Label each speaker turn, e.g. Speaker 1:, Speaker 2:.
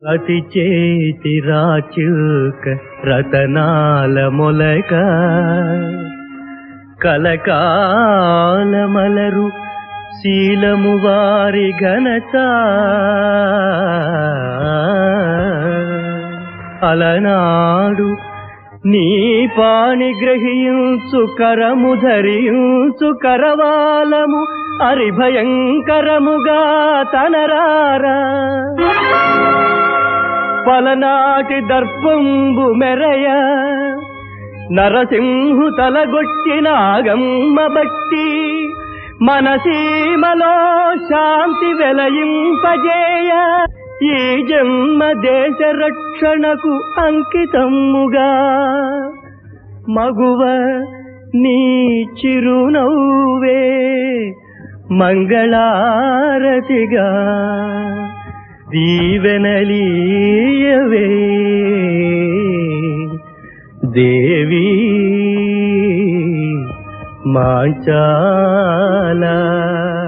Speaker 1: అతి చేతి రాచుక రతనాల మొలక కలకాలమలరు శీలము వారి ఘనత అలనాడు నీ పాణి గ్రహించు కరము ధరించు కరవాలము అరిభయంకరముగా తనరారా పలనాటి దర్పంబు మెరయ నరసింహు తలగొట్టిన ఆగమ్మ బట్టి మనసీమలో శాంతి వెలయింపజేయ ఈ జన్మ దేశ రక్షణకు అంకితముగా మగువ నీ చిరునవ్వే మంగళారతిగా దీవెనలీయవే దేవి మాంచాలా